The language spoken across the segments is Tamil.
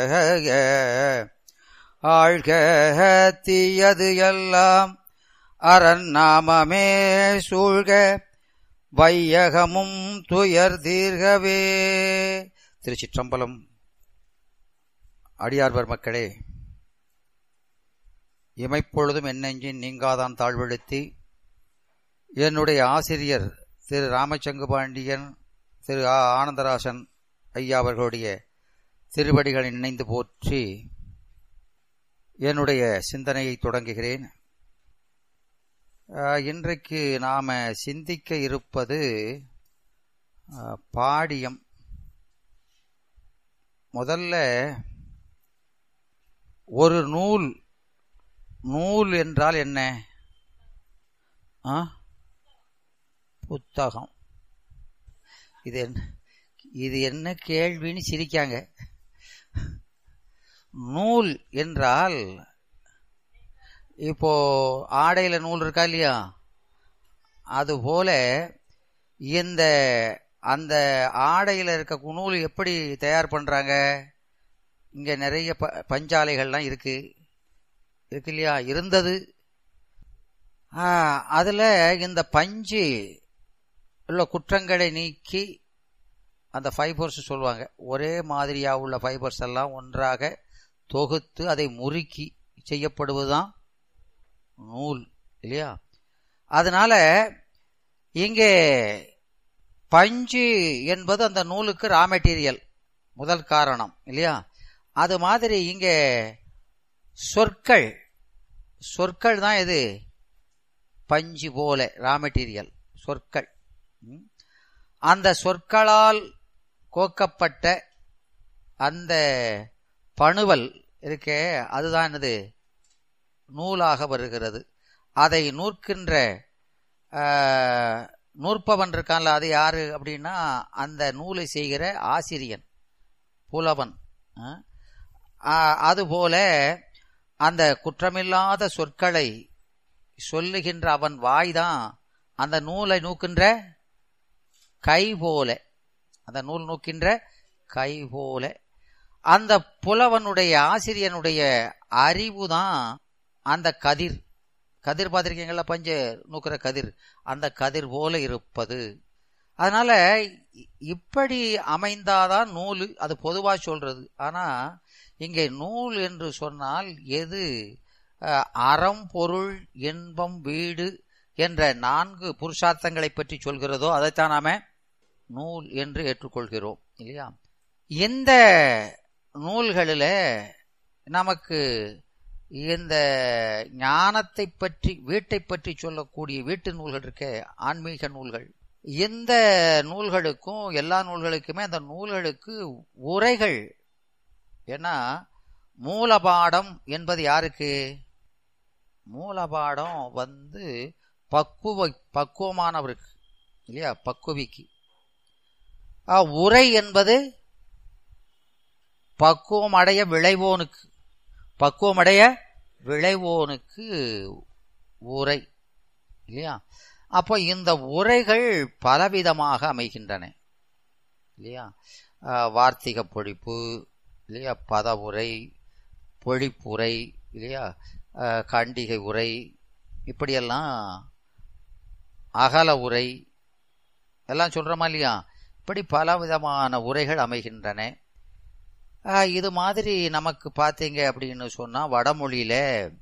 ஆழ்க தீயது எல்லாம் அரண் நாமமே சூழ்க வையகமும் துயர் தீர்கவே திருச்சிற்றம்பலம் அடியார்வர் மக்களே இமைப்பொழுதும் என்னெஞ்சின் நீங்காதான் தாழ்வெழுத்தி என்னுடைய ஆசிரியர் திரு ராமச்சங்கு பாண்டியன் திரு ஆ ஆனந்தராசன் ஐயா அவர்களுடைய திருவடிகளை நினைந்து போற்றி என்னுடைய சிந்தனையை தொடங்குகிறேன் இன்றைக்கு நாம சிந்திக்க இருப்பது பாடியம் முதல்ல ஒரு நூல் நூல் என்றால் என்ன புத்தகம் இது என்ன இது என்ன கேள்வின்னு சிரிக்காங்க நூல் என்றால் இப்போ ஆடையில நூல் இருக்கா இல்லையா அதுபோல இந்த அந்த ஆடையில இருக்க நூல் எப்படி தயார் பண்றாங்க இங்க நிறைய ப பஞ்சாலைகள்லாம் இருக்கு இருக்கு இல்லையா இருந்தது அதுல இந்த பஞ்சு உள்ள குற்றங்களை நீக்கி அந்த ஃபைபர்ஸ் சொல்லுவாங்க ஒரே மாதிரியா உள்ள ஃபைபர்ஸ் எல்லாம் ஒன்றாக தொகுத்து அதை முறுக்கி செய்யப்படுவதுதான் நூல் இல்லையா அதனால இங்கே பஞ்சு என்பது அந்த நூலுக்கு ரா மெட்டீரியல் முதல் காரணம் இல்லையா அது மாதிரி இங்கே சொற்கள் சொற்கள் தான் எது பஞ்சு போல ரா மெட்டீரியல் சொற்கள் அந்த சொற்களால் கோக்கப்பட்ட அந்த பணுவல் இருக்கே அதுதான் என்னது நூலாக வருகிறது அதை நூற்கின்ற நூற்பவன் இருக்கான்ல அது யாரு அப்படின்னா அந்த நூலை செய்கிற ஆசிரியன் புலவன் அதுபோல அந்த குற்றமில்லாத சொற்களை சொல்லுகின்ற அவன் வாய் தான் அந்த நூலை நூக்கின்ற கை போல அந்த நூல் நூக்கின்ற கை போல அந்த புலவனுடைய ஆசிரியனுடைய அறிவு தான் அந்த கதிர் கதிர் பார்த்திருக்கீங்களா பஞ்ச நூக்கிற கதிர் அந்த கதிர் போல இருப்பது அதனால இப்படி அமைந்தாதான் நூல் அது பொதுவா சொல்றது ஆனா இங்கே நூல் என்று சொன்னால் எது அறம் பொருள் இன்பம் வீடு என்ற நான்கு புருஷார்த்தங்களை பற்றி சொல்கிறதோ அதைத்தான் நாம நூல் என்று ஏற்றுக்கொள்கிறோம் இல்லையா இந்த நூல்களில் நமக்கு இந்த ஞானத்தை பற்றி வீட்டை பற்றி சொல்லக்கூடிய வீட்டு நூல்கள் இருக்க ஆன்மீக நூல்கள் இந்த நூல்களுக்கும் எல்லா நூல்களுக்குமே அந்த நூல்களுக்கு உரைகள் ஏன்னா மூலபாடம் என்பது யாருக்கு மூலபாடம் வந்து பக்குவ பக்குவமானவருக்கு இல்லையா பக்குவிக்கு உரை என்பது பக்குவம் அடைய விளைவோனுக்கு பக்குவம் அடைய விளைவோனுக்கு உரை இல்லையா அப்போ இந்த உரைகள் பலவிதமாக அமைகின்றன இல்லையா வார்த்திக பொழிப்பு இல்லையா பத உரை பொழிப்புரை இல்லையா கண்டிகை உரை இப்படியெல்லாம் அகல உரை எல்லாம் சொல்றோமா இல்லையா இப்படி பல விதமான உரைகள் அமைகின்றன இது மாதிரி நமக்கு பார்த்தீங்க அப்படின்னு சொன்னா வடமொழியில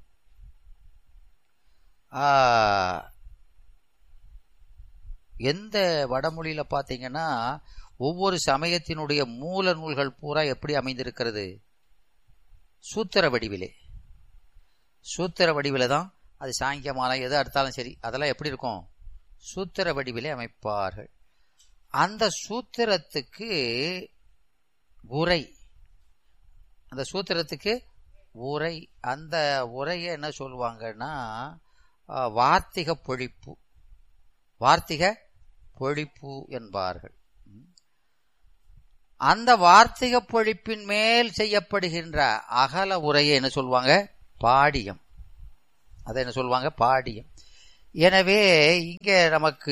எந்த வடமொழியில பார்த்தீங்கன்னா ஒவ்வொரு சமயத்தினுடைய மூல நூல்கள் பூரா எப்படி அமைந்திருக்கிறது சூத்திர வடிவிலே சூத்திர வடிவில தான் அது சாங்கியமாலம் எது எடுத்தாலும் சரி அதெல்லாம் எப்படி இருக்கும் சூத்திர வடிவிலே அமைப்பார்கள் அந்த சூத்திரத்துக்கு உரை அந்த சூத்திரத்துக்கு உரை அந்த உரையை என்ன சொல்லுவாங்கன்னா வார்த்திக பொழிப்பு வார்த்திக பொழிப்பு என்பார்கள் அந்த வார்த்திக பொழிப்பின் மேல் செய்யப்படுகின்ற அகல உரையை என்ன சொல்லுவாங்க பாடியம் அதை என்ன சொல்லுவாங்க பாடியம் எனவே இங்க நமக்கு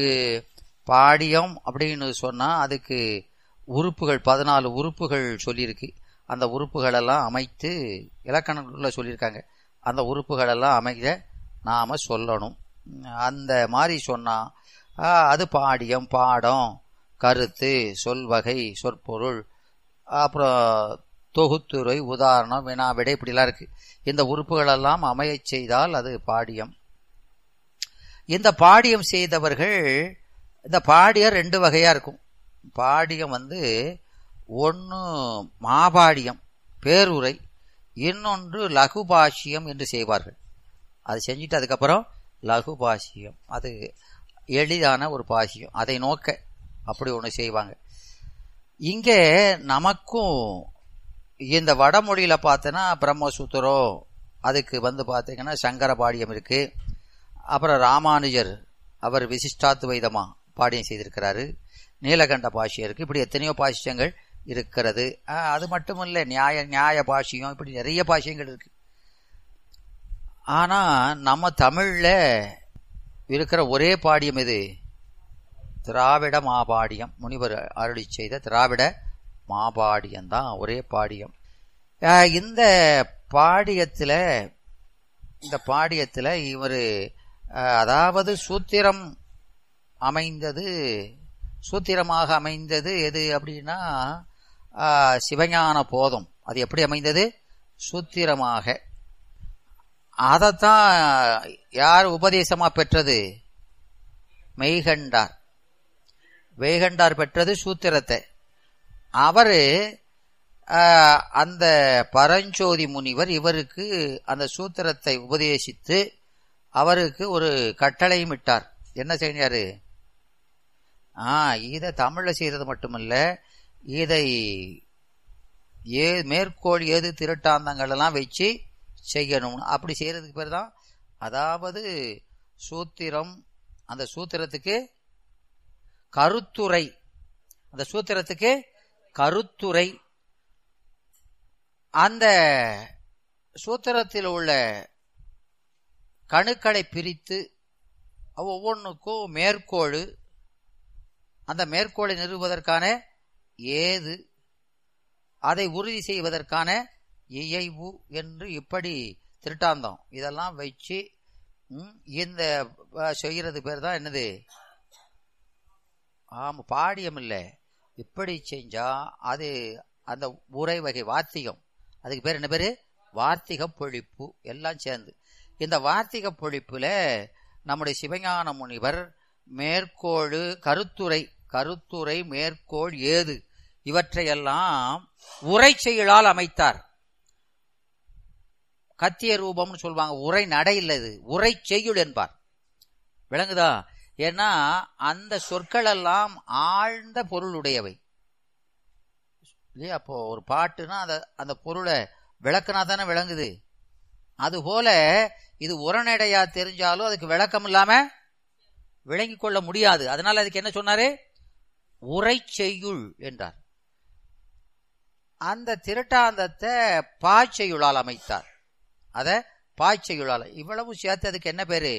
பாடியம் அப்படின்னு சொன்னா அதுக்கு உறுப்புகள் பதினாலு உறுப்புகள் சொல்லியிருக்கு அந்த உறுப்புகளெல்லாம் அமைத்து இலக்கணத்துல சொல்லியிருக்காங்க அந்த உறுப்புகளெல்லாம் அமைக்க நாம சொல்லணும் அந்த மாதிரி சொன்னா ஆ, அது பாடியம் பாடம் கருத்து சொல்வகை சொற்பொருள் அப்புறம் தொகுத்துரை உதாரணம் வினா விடை இப்படிலாம் இருக்கு இந்த உறுப்புகளெல்லாம் அமையச் செய்தால் அது பாடியம் இந்த பாடியம் செய்தவர்கள் இந்த பாடியம் ரெண்டு வகையா இருக்கும் பாடியம் வந்து ஒன்று மாபாடியம் பேருரை இன்னொன்று லகுபாஷ்யம் என்று செய்வார்கள் அது செஞ்சுட்டு அதுக்கப்புறம் லகுபாஷ்யம் அது எளிதான ஒரு பாஷ்யம் அதை நோக்க அப்படி ஒன்று செய்வாங்க இங்கே நமக்கும் இந்த வடமொழியில பார்த்தோன்னா பிரம்மசூத்திரம் அதுக்கு வந்து பார்த்தீங்கன்னா சங்கர பாடியம் இருக்கு அப்புறம் ராமானுஜர் அவர் விசிஷ்டாத்வைதமா பாடியம் செய்திருக்கிறாரு நீலகண்ட பாஷ்யம் இருக்கு இப்படி எத்தனையோ பாஷ்யங்கள் இருக்கிறது ஆஹ், அது மட்டும் இல்லை நியாய நியாய பாஷ்யம் இப்படி நிறைய பாஷ்யங்கள் இருக்கு ஆனா நம்ம தமிழ்ல இருக்கிற ஒரே பாடியம் எது திராவிட மாபாடியம் முனிவர் அருளி செய்த திராவிட மாபாடியம் தான் ஒரே பாடியம் ஆஹ், இந்த பாடியத்துல இந்த பாடியத்துல இவர் அதாவது சூத்திரம் அமைந்தது சூத்திரமாக அமைந்தது எது அப்படின்னா ஆஹ், சிவஞான போதம் அது எப்படி அமைந்தது சூத்திரமாக அதைத்தான் யார் உபதேசமா பெற்றது மெய்கண்டார் மெய்கண்டார் பெற்றது சூத்திரத்தை அவரு ஆஹ், அந்த பரஞ்சோதி முனிவர் இவருக்கு அந்த சூத்திரத்தை உபதேசித்து அவருக்கு ஒரு கட்டளையும் இட்டார் என்ன செய்யாரு ஆ இதை தமிழ்ல செய்யறது மட்டுமல்ல இதை ஏ மேற்கோள் ஏது திருட்டாந்தங்கள் எல்லாம் வச்சு செய்யணும் அப்படி செய்யறதுக்கு பேர் தான் அதாவது சூத்திரம் அந்த சூத்திரத்துக்கு கருத்துரை அந்த சூத்திரத்துக்கு கருத்துரை அந்த சூத்திரத்தில் உள்ள கணுக்களை பிரித்து அவ் ஒவ்வொன்றுக்கும் மேற்கோள் அந்த மேற்கோளை நிறுவுவதற்கான ஏது அதை உறுதி செய்வதற்கான இயைவு என்று இப்படி திருட்டாந்தம் இதெல்லாம் வச்சு ம், இந்த அஹ், செய்யறது பேர் தான் என்னது ஆமா பாடியம் இல்லை இப்படி செஞ்சா அது அந்த உரை வகை வார்த்திகம் அதுக்கு பேர் என்ன பேரு வார்த்திக பொழிப்பு எல்லாம் சேர்ந்து இந்த வார்த்திக பொழிப்புல நம்முடைய சிவஞான முனிவர் மேற்கோள் கருத்துரை கருத்துரை மேற்கோள் ஏது இவற்றையெல்லாம் உரை செயலால் அமைத்தார் கத்திய ரூபம்னு சொல்லுவாங்க உரை நடை இல்லை இது உரை செய்யுள் என்பார் விளங்குதா ஏன்னா அந்த சொற்கள் எல்லாம் ஆழ்ந்த பொருளுடையவை இல்லையா அப்போ ஒரு பாட்டுனா அந்த அந்த பொருளை விளக்குனா தானே விளங்குது அதுபோல இது உரநடையா தெரிஞ்சாலும் அதுக்கு விளக்கம் இல்லாம விளங்கிக் கொள்ள முடியாது அதனால அதுக்கு என்ன சொன்னாரு உரை செய்யுள் என்றார் அந்த திருட்டாந்தத்தை பாய்ச்செயுளால் அமைத்தார் அத பாய்ச்செயுளால் இவ்வளவு சேர்த்து அதுக்கு என்ன பேரு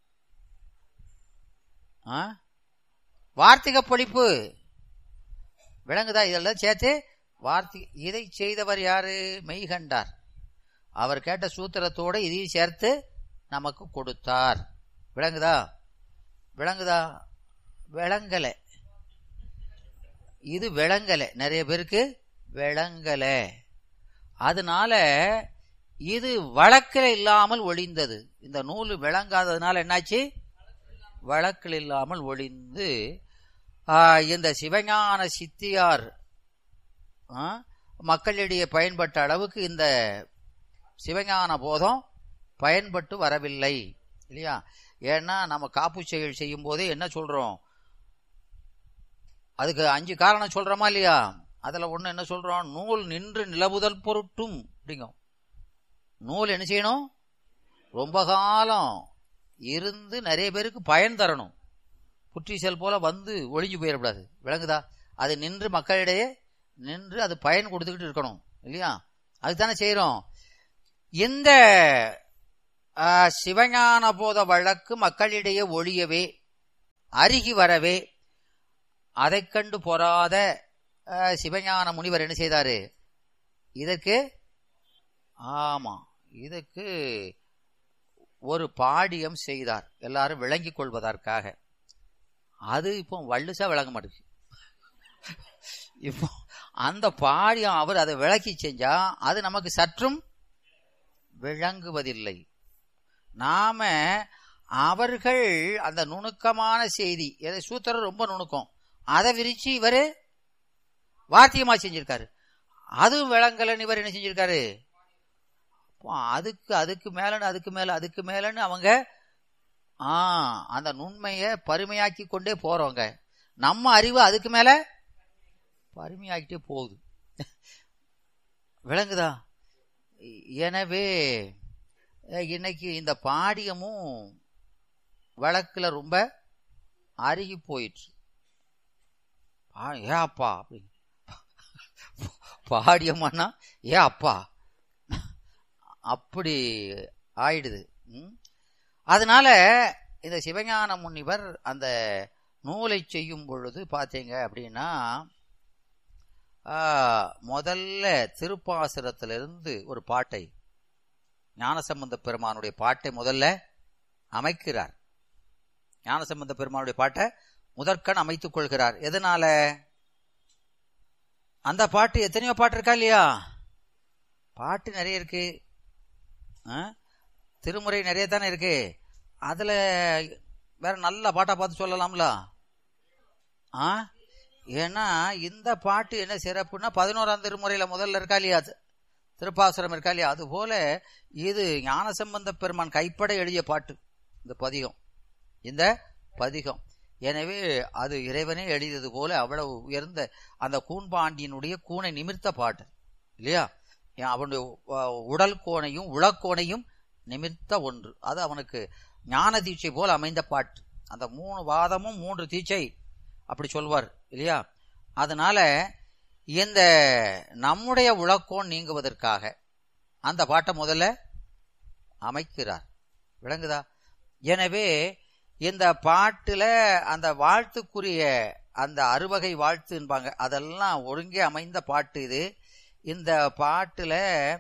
ஆ? வார்த்திக பொழிப்பு விளங்குதா இதெல்லாம் சேர்த்து வார்த்தை இதை செய்தவர் யாரு மெய்கண்டார் அவர் கேட்ட சூத்திரத்தோட இதையும் சேர்த்து நமக்கு கொடுத்தார் விளங்குதா விளங்குதா விளங்கலை இது விளங்கலை நிறைய பேருக்கு விளங்கலை அதனால இது வழக்கில் இல்லாமல் ஒளிந்தது இந்த நூல் விளங்காததுனால என்னாச்சு வழக்கில் இல்லாமல் ஒளிந்து ஆ, இந்த சிவஞான சித்தியார் ஆ, மக்களிடையே பயன்பட்ட அளவுக்கு இந்த சிவஞான போதம் பயன்பட்டு வரவில்லை இல்லையா ஏன்னா நம்ம காப்பு செயல் செய்யும் போதே என்ன சொல்றோம் அதுக்கு அஞ்சு காரணம் சொல்றோமா இல்லையா அதுல ஒண்ணு என்ன சொல்றோம் நூல் நின்று நிலவுதல் பொருட்டும் அப்படிங்கும் நூல் என்ன செய்யணும் ரொம்ப காலம் இருந்து நிறைய பேருக்கு பயன் தரணும் புற்றீசல் போல வந்து ஒளிஞ்சு போயிடக்கூடாது விளங்குதா அது நின்று மக்களிடையே நின்று அது பயன் கொடுத்துக்கிட்டு இருக்கணும் இல்லையா அதுதானே செய்யறோம் இந்த ஆ, சிவஞான போத வழக்கு மக்களிடையே ஒழியவே அருகி வரவே அதைக் கண்டு பொறாத ஆ, சிவஞான முனிவர் என்ன செய்தாரு இதற்கு ஆமா இதுக்கு ஒரு பாடியம் செய்தார் எல்லாரும் விளங்கிக் கொள்வதற்காக அது இப்போ வள்ளுசா விளங்க மாட்டேங்குது இப்போ அந்த பாடியம் அவர் அதை விளக்கி செஞ்சா அது நமக்கு சற்றும் விளங்குவதில்லை நாம அவர்கள் அந்த நுணுக்கமான செய்தி எதை சூத்திரம் ரொம்ப நுணுக்கம் அதை விரிச்சு இவரு வாத்தியமா செஞ்சிருக்காரு அதுவும் விளங்கலன்னு இவர் என்ன செஞ்சிருக்காரு அப்போ அதுக்கு அதுக்கு மேலன்னு அதுக்கு மேல அதுக்கு மேலன்னு அவங்க ஆ அந்த நுண்மையை பருமையாக்கி கொண்டே போறவங்க நம்ம அறிவு அதுக்கு மேல பருமையாக்கிட்டே போகுது விளங்குதா எனவே இன்னைக்கு இந்த பாடியமும் வழக்குல ரொம்ப அருகி போயிற்று ஏ அப்பா அப்படி பாடியம்மானா ஏ அப்பா அப்படி ஆயிடுது அதனால இந்த சிவஞான முனிவர் அந்த நூலை செய்யும் பொழுது பார்த்தீங்க அப்படின்னா முதல்ல திருப்பாசுரத்திலிருந்து ஒரு பாட்டை ஞானசம்பந்த பெருமானுடைய பாட்டை முதல்ல அமைக்கிறார் ஞானசம்பந்த பெருமானுடைய பாட்டை முதற்கண் அமைத்துக் கொள்கிறார் எதனால அந்த பாட்டு எத்தனையோ பாட்டு இருக்கா இல்லையா பாட்டு நிறைய இருக்கு திருமுறை நிறைய தானே இருக்கு அதுல வேற நல்ல பாட்டா பார்த்து சொல்லலாம்ல ஆ ஏன்னா இந்த பாட்டு என்ன சிறப்புன்னா பதினோராம் திருமுறையில முதல்ல இருக்கா இல்லையா திருப்பாசுரம் இருக்கா இல்லையா அது போல இது ஞானசம்பந்த பெருமான் கைப்பட எழுதிய பாட்டு இந்த பதிகம் இந்த பதிகம் எனவே அது இறைவனே எழுதியது போல அவ்வளவு உயர்ந்த அந்த கூன்பாண்டியனுடைய கூனை நிமிர்த்த பாட்டு இல்லையா அவனுடைய உடல் கோணையும் உளக்கோணையும் நிமிர்த்த ஒன்று அது அவனுக்கு ஞான தீட்சை போல் அமைந்த பாட்டு அந்த மூணு வாதமும் மூன்று தீட்சை அப்படி சொல்வார் இல்லையா அதனால இந்த நம்முடைய உளக்கோன் நீங்குவதற்காக அந்த பாட்டை முதல்ல அமைக்கிறார் விளங்குதா எனவே இந்த பாட்டுல அந்த வாழ்த்துக்குரிய அந்த அறுவகை வாழ்த்துன்பாங்க அதெல்லாம் ஒருங்கே அமைந்த பாட்டு இது இந்த பாட்டுல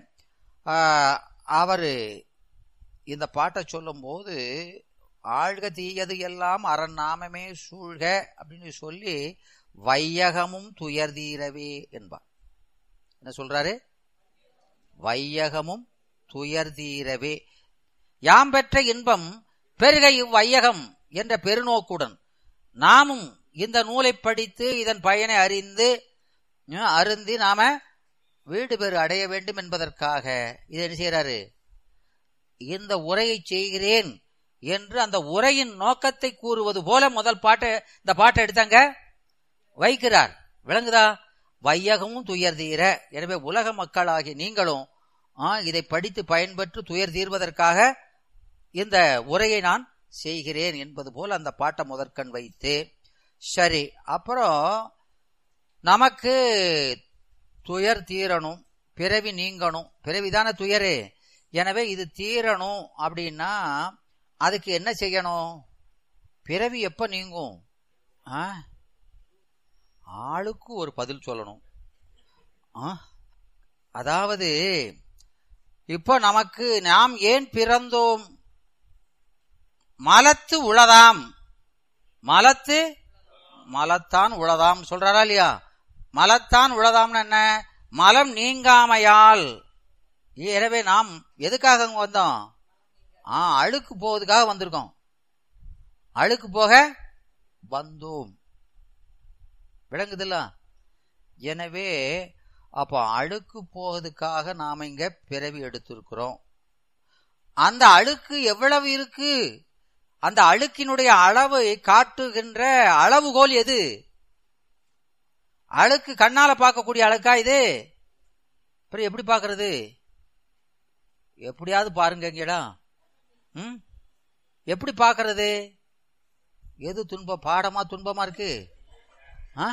அவர் இந்த பாட்டை சொல்லும்போது ஆழ்க தீயது எல்லாம் அறநாமமே சூழ்க அப்படின்னு சொல்லி வையகமும் துயர்தீரவே என்பார் என்ன சொல்றாரு வையகமும் துயர்தீரவே யாம் பெற்ற இன்பம் பெருக இவ்வையகம் என்ற பெருநோக்குடன் நாமும் இந்த நூலை படித்து இதன் பயனை அறிந்து அருந்தி நாம வீடு பெரு அடைய வேண்டும் என்பதற்காக இதை என்ன செய்யறாரு இந்த உரையை செய்கிறேன் என்று அந்த உரையின் நோக்கத்தை கூறுவது போல முதல் பாட்டை இந்த பாட்டை எடுத்தாங்க வைக்கிறார் விளங்குதா வையகமும் துயர் தீர எனவே உலக மக்களாகிய நீங்களும் இதை படித்து பயன்பெற்று துயர் தீர்வதற்காக இந்த உரையை நான் செய்கிறேன் என்பது போல் அந்த பாட்டை முதற்கண் வைத்து சரி அப்புறம் நமக்கு துயர் தீரணும் பிறவி நீங்கணும் பிறவிதான துயரு எனவே இது தீரணும் அப்படின்னா அதுக்கு என்ன செய்யணும் பிறவி எப்ப நீங்கும் ஆளுக்கு ஒரு பதில் சொல்லணும் அதாவது இப்போ நமக்கு நாம் ஏன் பிறந்தோம் மலத்து உளதாம் மலத்து மலத்தான் உளதாம் சொல்றாரா இல்லையா மலத்தான் உளதாம்னு என்ன மலம் நீங்காமையால் எனவே நாம் எதுக்காக அங்க வந்தோம் ஆ அழுக்கு போவதுக்காக வந்திருக்கோம் அழுக்கு போக வந்தோம் விளங்குதுல்ல எனவே அப்போ அழுக்கு போவதுக்காக நாம இங்க பிறவி எடுத்திருக்கிறோம் அந்த அழுக்கு எவ்வளவு இருக்கு அந்த அழுக்கினுடைய அளவை காட்டுகின்ற அளவுகோல் எது அழுக்கு கண்ணால பார்க்கக்கூடிய அழுக்கா இது அப்புறம் எப்படி பாக்குறது எப்படியாவது பாருங்க இங்கடா ம் எப்படி பாக்குறது எது துன்ப பாடமா துன்பமா இருக்கு ஆ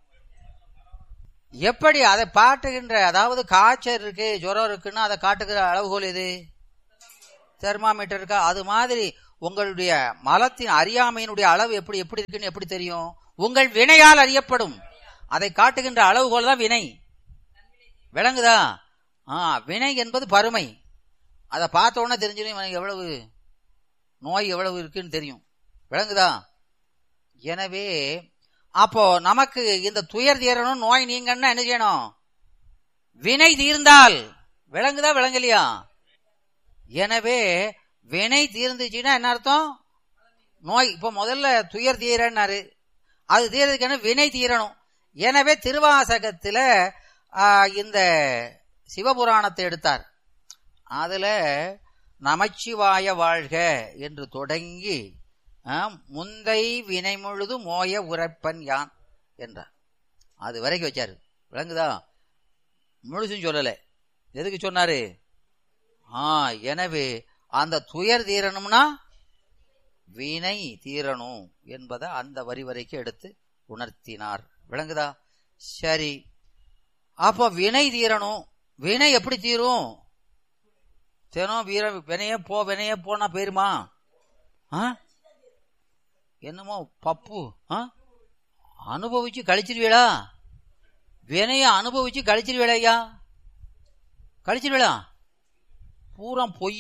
எப்படி அதை பாட்டுகின்ற அதாவது காய்ச்சல் இருக்கு ஜுரம் இருக்குன்னா அதை காட்டுகிற அளவுகோல் எது தெர்மாமீட்டர் இருக்கா அது மாதிரி உங்களுடைய மலத்தின் அறியாமையினுடைய அளவு எப்படி எப்படி இருக்குன்னு எப்படி தெரியும் உங்கள் வினையால் அறியப்படும் அதை காட்டுகின்ற அளவுகோல் தான் வினை விளங்குதா ஆ வினை என்பது பருமை அதை பார்த்த உடனே தெரிஞ்சிடும் இவனுக்கு எவ்வளவு நோய் எவ்வளவு இருக்குன்னு தெரியும் விளங்குதா எனவே அப்போ நமக்கு இந்த துயர் தீரணும் நோய் நீங்கன்னா என்ன செய்யணும் வினை தீர்ந்தால் விளங்குதா விளங்கலையா எனவே வினை தீர்ந்துச்சுன்னா என்ன அர்த்தம் நோய் இப்ப முதல்ல துயர் தீரன்னாரு அது தீரதுக்கான வினை தீரணும் எனவே திருவாசகத்துல ஆ, இந்த சிவபுராணத்தை எடுத்தார் அதுல நமச்சிவாய வாழ்க என்று தொடங்கி ஆ, முந்தை வினை முழுது மோய உரைப்பன் யான் என்றார் அது வரைக்கும் வச்சாரு விளங்குதா முழுசும் சொல்லல எதுக்கு சொன்னாரு ஆ எனவே அந்த துயர் தீரணும்னா வினை தீரணும் என்பதை அந்த வரி வரைக்கும் எடுத்து உணர்த்தினார் விளங்குதா சரி அப்போ வினை தீரணும் வினை எப்படி தீரும் தினம் வீர வினைய போ வினைய போனா போயிருமா ஆ? என்னமோ பப்பு ஆ? அனுபவிச்சு கழிச்சிருவீளா வினைய அனுபவிச்சு கழிச்சிருவீளா ஐயா கழிச்சிருவீளா பூரா பொய்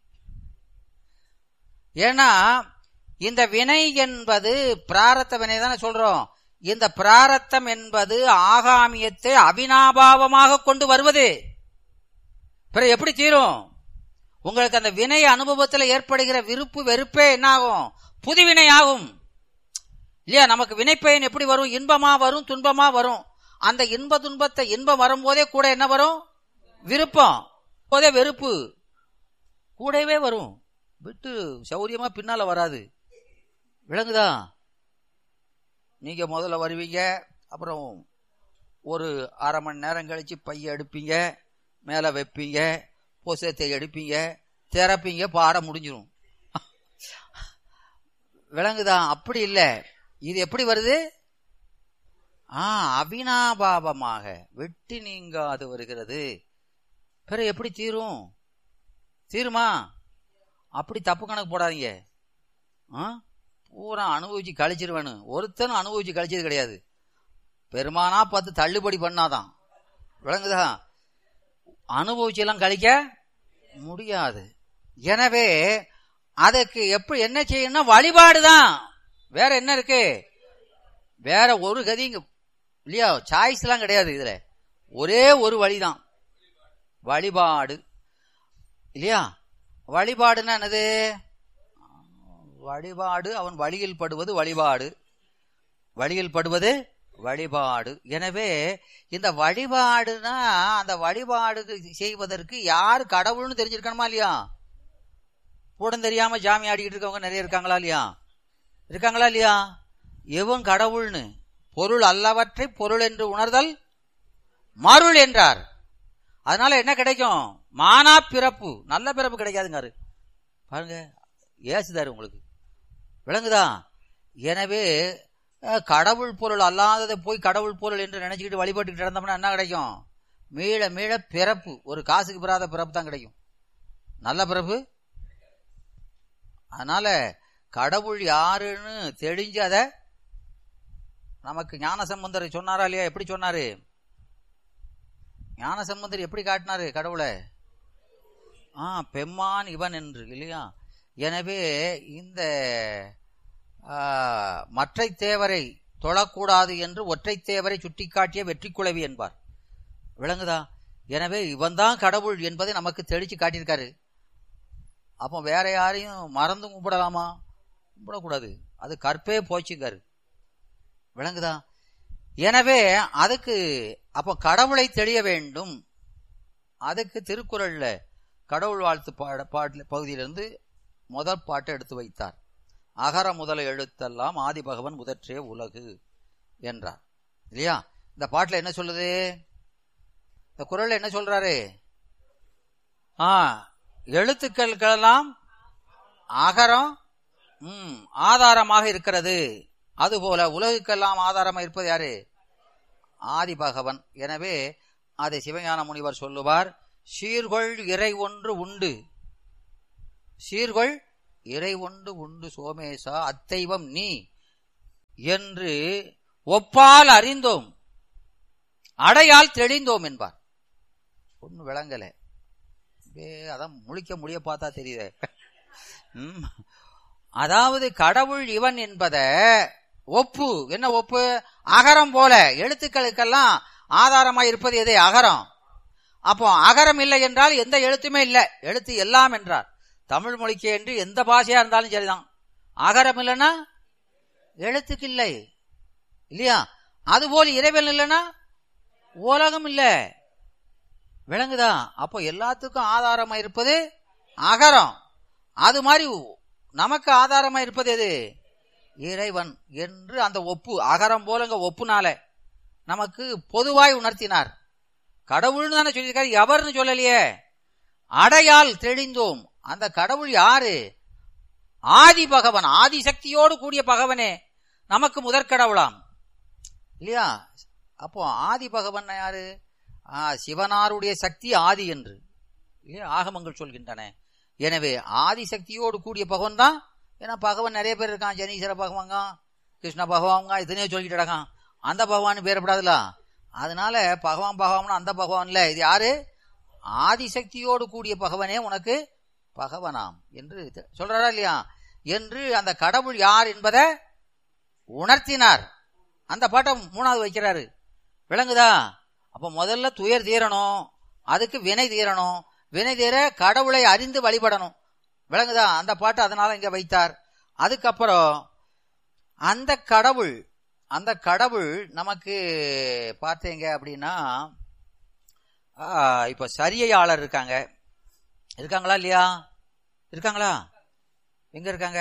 ஏன்னா இந்த வினை என்பது பிராரத்த வினை தானே சொல்றோம் இந்த பிராரத்தம் என்பது ஆகாமியத்தை அவினாபாவமாக கொண்டு வருவது பிறகு எப்படி தீரும் உங்களுக்கு அந்த வினை அனுபவத்தில் ஏற்படுகிற விருப்பு வெறுப்பே என்ன ஆகும் புதுவினை ஆகும் இல்லையா நமக்கு வினைப்பயன் எப்படி வரும் இன்பமா வரும் துன்பமா வரும் அந்த இன்ப துன்பத்தை இன்பம் வரும்போதே கூட என்ன வரும் விருப்பம் போதே வெறுப்பு கூடவே வரும் விட்டு சௌரியமா பின்னால வராது விளங்குதா நீங்க முதல்ல வருவீங்க அப்புறம் ஒரு அரை மணி நேரம் கழிச்சு பைய எடுப்பீங்க மேல வைப்பீங்க புசத்தை எடுப்பீங்க திறப்பீங்க பாடம் முடிஞ்சிரும் விளங்குதா அப்படி இல்ல இது எப்படி வருது ஆ அபினாபாவமாக வெட்டி நீங்காது வருகிறது பிற எப்படி தீரும் தீருமா அப்படி தப்பு கணக்கு போடாதீங்க ஆ? பூரா அனுபவிச்சு கழிச்சிருவேன்னு ஒருத்தனும் அனுபவிச்சு கழிச்சது கிடையாது பெருமானா பார்த்து தள்ளுபடி பண்ணாதான் விளங்குதா அனுபவிச்சு எல்லாம் கழிக்க முடியாது எனவே அதுக்கு எப்படி என்ன செய்யணும்னா வழிபாடுதான் வேற என்ன இருக்கு வேற ஒரு கதி இங்க இல்லையா சாய்ஸ் எல்லாம் கிடையாது இதுல ஒரே ஒரு வழிதான் வழிபாடு இல்லையா வழிபாடுன்னா என்னது வழிபாடு அவன் வழியில் படுவது வழிபாடு வழியில் படுவது வழிபாடு எனவே இந்த வழிபாடுனா அந்த வழிபாடு செய்வதற்கு யார் கடவுள்னு தெரிஞ்சிருக்கணுமா இல்லையா கூட தெரியாம ஜாமி ஆடிக்கிட்டு இருக்கவங்க நிறைய இருக்காங்களா இல்லையா இருக்காங்களா இல்லையா எவன் கடவுள்னு பொருள் அல்லவற்றை பொருள் என்று உணர்தல் மருள் என்றார் அதனால என்ன கிடைக்கும் மானா பிறப்பு நல்ல பிறப்பு கிடைக்காதுங்காரு பாருங்க ஏசுதாரு உங்களுக்கு விளங்குதா எனவே அஹ், கடவுள் பொருள் அல்லாததை போய் கடவுள் பொருள் என்று நினைச்சுக்கிட்டு வழிபட்டுக்கிட்டு இருந்தோம்னா என்ன கிடைக்கும் மீள மீள பிறப்பு ஒரு காசுக்கு பெறாத பிறப்பு தான் கிடைக்கும் நல்ல பிறப்பு அதனால கடவுள் யாருன்னு தெரிஞ்சு அதை நமக்கு ஞானசம்பந்தர் சொன்னாரா இல்லையா எப்படி சொன்னாரு ஞானசம்பந்தர் எப்படி காட்டினாரு கடவுளை ஆ பெம்மான் இவன் என்று இல்லையா எனவே இந்த ஆ, மற்றை தேவரை தொழக்கூடாது என்று ஒற்றை தேவரை சுட்டிக்காட்டிய வெற்றி குளவி என்பார் விளங்குதா எனவே இவன்தான் கடவுள் என்பதை நமக்கு தெளிச்சு காட்டியிருக்காரு அப்போ வேற யாரையும் மறந்து கும்பிடலாமா கும்பிடக்கூடாது அது கற்பே போச்சுங்காரு விளங்குதா எனவே அதுக்கு அப்போ கடவுளை தெளிய வேண்டும் அதுக்கு திருக்குறள்ல கடவுள் வாழ்த்து பாட பாட்டு பகுதியிலிருந்து முதல் பாட்டை எடுத்து வைத்தார் அகர முதல எழுத்தெல்லாம் ஆதி பகவன் முதற்றே உலகு என்றார் இல்லையா இந்த பாட்டுல என்ன சொல்லுது இந்த குரல்ல என்ன சொல்றாரு ஆ எழுத்துக்களுக்கெல்லாம் அகரம் ம் ஆதாரமாக இருக்கிறது அதுபோல உலகுக்கெல்லாம் ஆதாரமாக இருப்பது யாரு ஆதி பகவன் எனவே அதை சிவஞான முனிவர் சொல்லுவார் சீர்கொள் இறை ஒன்று உண்டு சீர்கொள் இறை ஒன்று உண்டு சோமேசா அத்தெய்வம் நீ என்று ஒப்பால் அறிந்தோம் அடையால் தெளிந்தோம் என்பார் ஒன்றும் விளங்கலை அப்படியே அதான் முழிக்க முடிய பார்த்தா தெரியுதே ம். அதாவது கடவுள் இவன் என்பத ஒப்பு என்ன ஒப்பு அகரம் போல எழுத்துக்களுக்கெல்லாம் ஆதாரமா இருப்பது எது அகரம் அப்போ அகரம் இல்லை என்றால் எந்த எழுத்துமே இல்லை எழுத்து எல்லாம் என்றார் தமிழ் மொழிக்கு என்று எந்த பாஷையா இருந்தாலும் சரிதான் அகரம் இல்லைன்னா எழுத்துக்கு இல்லை இல்லையா அதுபோல் இறைவன் இல்லைன்னா உலகம் இல்லை விளங்குதா அப்போ எல்லாத்துக்கும் ஆதாரமா இருப்பது அகரம் அது மாதிரி நமக்கு ஆதாரமா இருப்பது எது இறைவன் என்று அந்த ஒப்பு அகரம் போலங்க ஒப்புனால நமக்கு பொதுவாய் உணர்த்தினார் கடவுள்னு தானே சொல்லியிருக்காரு எவர்னு சொல்லலையே அடையால் தெளிந்தோம் அந்த கடவுள் யாரு ஆதி பகவன் ஆதி சக்தியோடு கூடிய பகவனே நமக்கு முதற்கடவுளாம் இல்லையா அப்போ ஆதி பகவன் யாரு ஆ, சிவனாருடைய சக்தி ஆதி என்று இல்லையா ஆகமங்கள் சொல்கின்றன எனவே ஆதி சக்தியோடு கூடிய பகவன் தான் ஏன்னா பகவான் நிறைய பேர் இருக்கான் ஜனீஸ்வர பகவாங்க கிருஷ்ண பகவாங்க இதுனே சொல்லிட்டு இருக்கான் அந்த பகவான் பேரப்படாதுல அதனால பகவான் பகவான் அந்த பகவான் இல்ல இது யாரு ஆதிசக்தியோடு கூடிய பகவனே உனக்கு பகவனாம் என்று தெ- சொல்றாரா இல்லையா என்று அந்த கடவுள் யார் என்பதை உணர்த்தினார் அந்த பாட்டை மூணாவது வைக்கிறாரு விளங்குதா அப்ப முதல்ல துயர் தீரணும் அதுக்கு வினை தீரணும் வினை தீர கடவுளை அறிந்து வழிபடணும் விளங்குதா அந்த பாட்டு அதனால இங்க வைத்தார் அதுக்கப்புறம் அந்த கடவுள் அந்த கடவுள் நமக்கு பார்த்தீங்க அப்படின்னா ஆ, இப்ப சரியையாளர் இருக்காங்க இருக்காங்களா இல்லையா இருக்காங்களா எங்க இருக்காங்க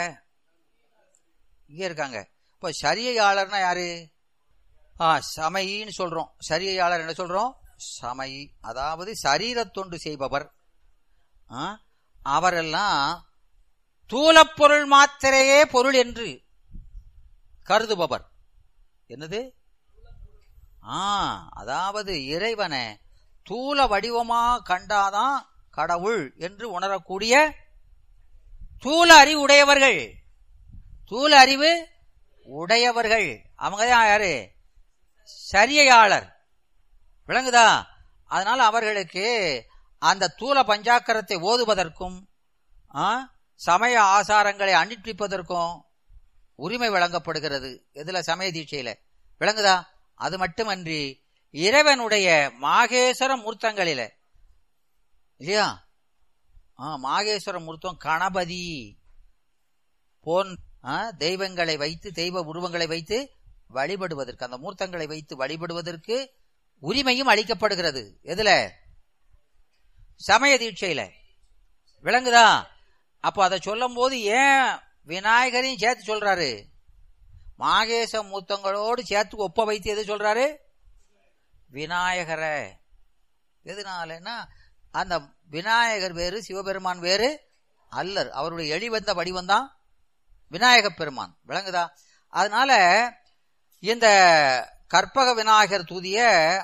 இங்க இருக்காங்க இப்ப சரியையாளர்னா யாரு ஆ சமையின்னு சொல்றோம் சரியையாளர் என்ன சொல்றோம் சமயி அதாவது சரீரத்தொண்டு செய்பவர் ஆ, அவரெல்லாம் தூலப்பொருள் மாத்திரையே பொருள் என்று கருதுபவர் என்னது ஆ அதாவது இறைவனை தூல வடிவமா கண்டாதான் கடவுள் என்று உணரக்கூடிய தூல அறிவு உடையவர்கள் தூல அறிவு உடையவர்கள் அவங்க தான் யாரு சரியையாளர் விளங்குதா அதனால அவர்களுக்கு அந்த தூல பஞ்சாக்கரத்தை ஓதுவதற்கும் ஆ, சமய ஆசாரங்களை அனுஷ்டிப்பதற்கும் உரிமை வழங்கப்படுகிறது எதுல சமய தீட்சையில விளங்குதா அது மட்டுமன்றி இறைவனுடைய மாகேஸ்வர மூர்த்தங்களில இல்லையா ஆ மாகேஸ்வர மூர்த்தம் கணபதி போன் ஆ, தெய்வங்களை வைத்து தெய்வ உருவங்களை வைத்து வழிபடுவதற்கு அந்த மூர்த்தங்களை வைத்து வழிபடுவதற்கு உரிமையும் அளிக்கப்படுகிறது எதுல சமய தீட்சையில விளங்குதா அப்போ அதை சொல்லும் போது ஏன் விநாயகரையும் சேர்த்து சொல்றாரு மாகேச மூத்தங்களோடு சேர்த்து ஒப்ப வைத்து எது சொல்றாரு விநாயகரை எதனாலன்னா அந்த விநாயகர் வேறு சிவபெருமான் வேறு அல்லர் அவருடைய எளிவந்த வடிவம் தான் விநாயக பெருமான் விளங்குதா அதனால இந்த கற்பக விநாயகர் தூதிய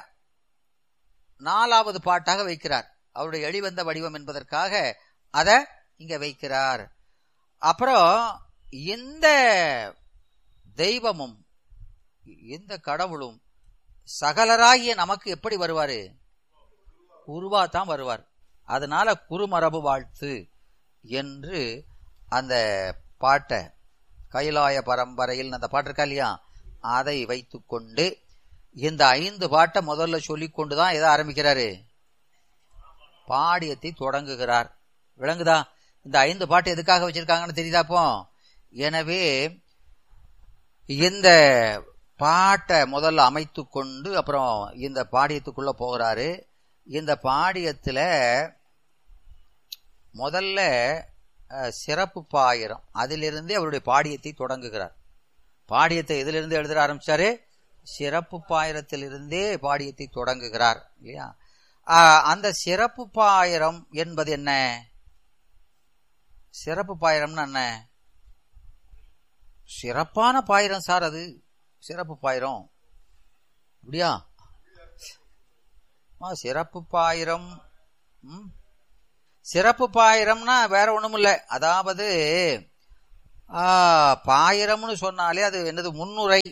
நாலாவது பாட்டாக வைக்கிறார் அவருடைய எளிவந்த வடிவம் என்பதற்காக அதை இங்க வைக்கிறார் அப்புறம் இந்த தெய்வமும் இந்த கடவுளும் சகலராகிய நமக்கு எப்படி வருவாரு குருவா தான் வருவார் அதனால குருமரபு வாழ்த்து என்று அந்த பாட்டை கைலாய பரம்பரையில் அந்த பாட்டு இருக்கா இல்லையா அதை வைத்துக்கொண்டு இந்த ஐந்து பாட்டை முதல்ல சொல்லிக் கொண்டுதான் எதை ஆரம்பிக்கிறாரு பாடியத்தை தொடங்குகிறார் விளங்குதா இந்த ஐந்து பாட்டு எதுக்காக வச்சிருக்காங்கன்னு தெரியுதா அப்போ எனவே இந்த பாட்டை முதல்ல அமைத்து கொண்டு அப்புறம் இந்த பாடியத்துக்குள்ள போகிறாரு இந்த பாடியத்துல முதல்ல அஹ், சிறப்பு பாயிரம் அதிலிருந்தே அவருடைய பாடியத்தை தொடங்குகிறார் பாடியத்தை எதிலிருந்து எழுத ஆரம்பிச்சாரு சிறப்பு பாயிரத்திலிருந்தே பாடியத்தை தொடங்குகிறார் இல்லையா ஆஹ், அந்த சிறப்பு பாயிரம் என்பது என்ன சிறப்பு பாயிரம்னு என்ன சிறப்பான பாயிரம் சார் அது சிறப்பு பாயிரம் அப்படியா ஆ, சிறப்பு பாயிரம் ம். சிறப்பு பாயிரம்னா வேற ஒண்ணும் இல்ல அதாவது ஆ, பாயிரம்னு சொன்னாலே அது என்னது முன்னுரை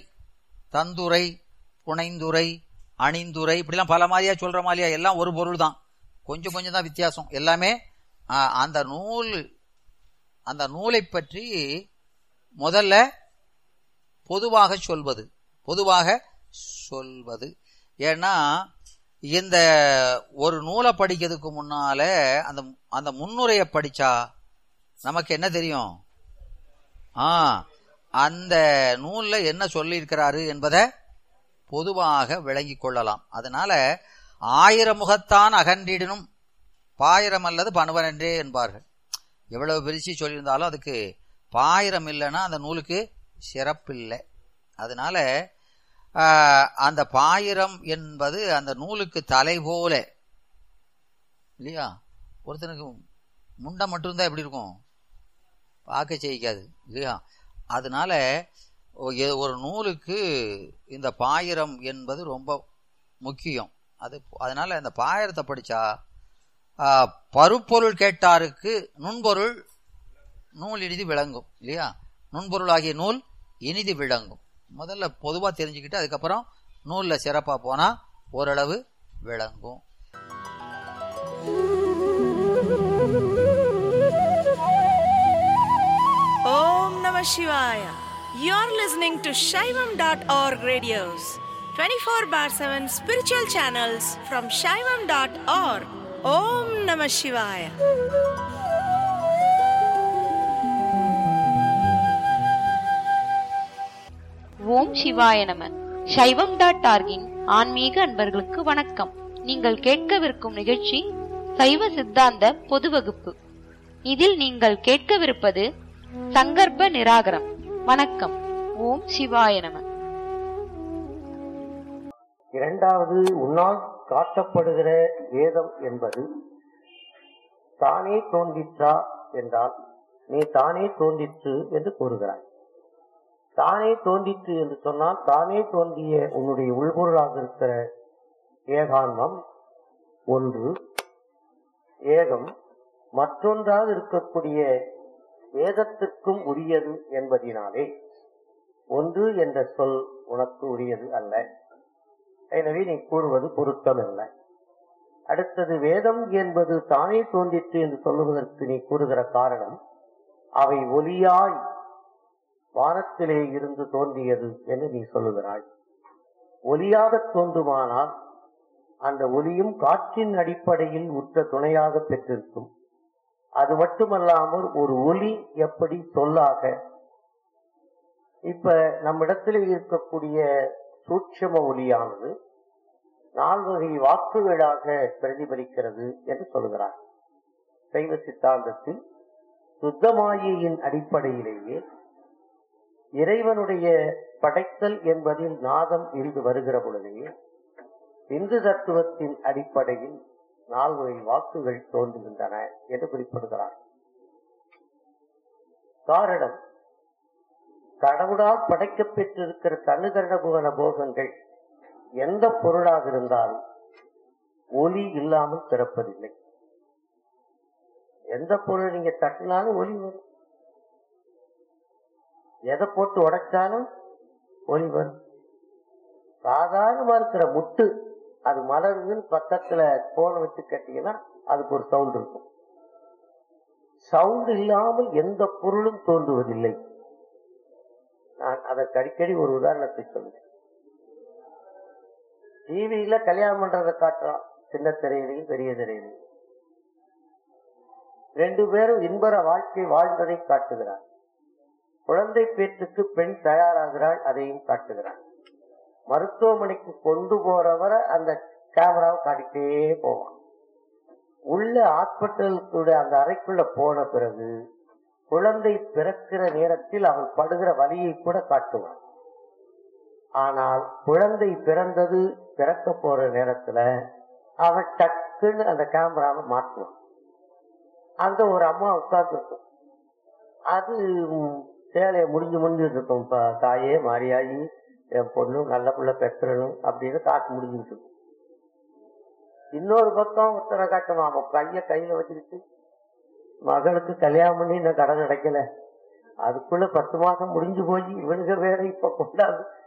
தந்துரை புனைந்துரை அணிந்துரை இப்படிலாம் பல மாதிரியா சொல்ற மாதிரியா எல்லாம் ஒரு பொருள் தான் கொஞ்சம் கொஞ்சம் தான் வித்தியாசம் எல்லாமே ஆ, அந்த நூல் அந்த நூலை பற்றி முதல்ல பொதுவாக சொல்வது பொதுவாக சொல்வது ஏன்னா இந்த ஒரு நூலை படிக்கிறதுக்கு முன்னால அந்த அந்த முன்னுரையை படிச்சா நமக்கு என்ன தெரியும் ஆ அந்த நூல்ல என்ன சொல்லியிருக்கிறாரு என்பதை பொதுவாக விளங்கிக் கொள்ளலாம் அதனால ஆயிரம் முகத்தான் அகன்றிடனும் பாயிரம் அல்லது பணுவனன்றே என்பார்கள் எவ்வளவு பிரிச்சு சொல்லியிருந்தாலும் அதுக்கு பாயிரம் இல்லைன்னா அந்த நூலுக்கு சிறப்பில்லை அதனால ஆஹ், அந்த பாயிரம் என்பது அந்த நூலுக்கு தலை போல இல்லையா ஒருத்தனுக்கு முண்டை மட்டும்தான் எப்படி இருக்கும் பார்க்க செய்யிக்காது இல்லையா அதனால ஒ- எ- ஒரு நூலுக்கு இந்த பாயிரம் என்பது ரொம்ப முக்கியம் அது அதனால இந்த பாயிரத்தை படிச்சா ஆ, பருப்பொருள் கேட்டாருக்கு நுண்பொருள் நூல் இனிது விளங்கும் இல்லையா நுண்பொருள் ஆகிய நூல் இனிது விளங்கும் முதல்ல பொதுவாக தெரிஞ்சுக்கிட்டு அதுக்கப்புறம் நூலில் சிறப்பாக போனால் ஓரளவு விளங்கும் Om Namah Shivaya. You're listening to Shaivam.org radios, 24 bar 7 spiritual channels from Shaivam.org. Om Namah Shivaya. ஓம் சிவாய நம சைவம் டாட் ஆர்கின் ஆன்மீக அன்பர்களுக்கு வணக்கம் நீங்கள் கேட்கவிருக்கும் நிகழ்ச்சி சைவ சித்தாந்த பொது வகுப்பு இதில் நீங்கள் கேட்கவிருப்பது சங்கற்ப நிராகரம் வணக்கம் ஓம் சிவாய நம இரண்டாவது உன்னால் காட்டப்படுகிற வேதம் என்பது தானே தோன்றிற்றா என்றால் நீ தானே தோன்றிற்று என்று கூறுகிறாய் தானே தோன்றிற்று என்று சொன்னால் தானே தோன்றிய உன்னுடைய உள்பொருளாக இருக்கிற ஏகான்மம் ஒன்று ஏகம் மற்றொன்றாக இருக்கக்கூடிய வேதத்திற்கும் உரியது என்பதினாலே ஒன்று என்ற சொல் உனக்கு உரியது அல்ல எனவே நீ கூறுவது பொருத்தமல்ல அடுத்தது வேதம் என்பது தானே தோன்றிற்று என்று சொல்லுவதற்கு நீ கூறுகிற காரணம் அவை ஒலியாய் வானத்திலே இருந்து தோன்றியது என்று நீ சொல்லுகிறாய் ஒலியாக தோன்றுமானால் அந்த ஒலியும் காற்றின் அடிப்படையில் உற்ற துணையாக பெற்றிருக்கும் அது மட்டுமல்லாமல் ஒரு ஒலி எப்படி சொல்லாக இப்ப நம்மிடத்தில் இருக்கக்கூடிய சூட்சம ஒலியானது நால்வகை வாக்குகளாக பிரதிபலிக்கிறது என்று சொல்கிறார் சைவ சித்தாந்தத்தில் சுத்தமாயின் அடிப்படையிலேயே இறைவனுடைய படைத்தல் என்பதில் நாதம் இருந்து வருகிற பொழுதே இந்து தத்துவத்தின் அடிப்படையில் நால்வகை வாக்குகள் தோன்றுகின்றன என்று குறிப்பிடுகிறார் காரணம் கடவுளால் படைக்கப் பெற்றிருக்கிற தனுகரண புவன போகங்கள் எந்த பொருளாக இருந்தாலும் ஒலி இல்லாமல் பிறப்பதில்லை எந்த பொருள் நீங்க தட்டினாலும் ஒலி வரும் எதை போட்டு உடைச்சாலும் ஒலி வரும் சாதாரணமா இருக்கிற முட்டு அது மலருதுன்னு பக்கத்துல போன வச்சு கட்டிங்கன்னா அதுக்கு ஒரு சவுண்ட் இருக்கும் சவுண்ட் இல்லாமல் எந்த பொருளும் தோன்றுவதில்லை நான் அதற்கு அடிக்கடி ஒரு உதாரணத்தை சொல்லுவேன் டிவியில கல்யாணம் பண்றதை காட்டுறான் சின்ன திரையிலையும் பெரிய திரையிலையும் ரெண்டு பேரும் இன்பர வாழ்க்கை வாழ்ந்ததை காட்டுகிறார் குழந்தை பேற்றுக்கு பெண் தயாராகிறாள் அதையும் காட்டுகிறார் மருத்துவமனைக்கு கொண்டு போறவரை அந்த கேமராவை காட்டிட்டே போவான் உள்ள ஹாஸ்பிட்டலுக்குள்ள அந்த அறைக்குள்ள போன பிறகு குழந்தை பிறக்கிற நேரத்தில் அவன் படுகிற வலியை கூட காட்டுவான் ஆனால் குழந்தை பிறந்தது பிறக்க போற நேரத்துல அவன் டக்குன்னு அந்த கேமராவை மாற்றுவான் அந்த ஒரு அம்மா உட்கார்ந்துருக்கும் அது ம், சேலையை முடிஞ்சு முடிஞ்சுட்டு இருக்கும் இப்ப தாயே மாரியாயி என் பொண்ணு நல்ல புள்ள பெற்றணும் அப்படின்னு காட்டு முடிஞ்சுட்டு இருக்கும் இன்னொரு பக்கம் ஒருத்தரை காட்டுமா அவன் கைய கையில வச்சுக்கிட்டு மகளுக்கு கல்யாணம் பண்ணி இன்னும் கடன் கிடைக்கல அதுக்குள்ள பத்து மாசம் முடிஞ்சு போய் இவனுங்க வேற இப்ப கொண்டாந்து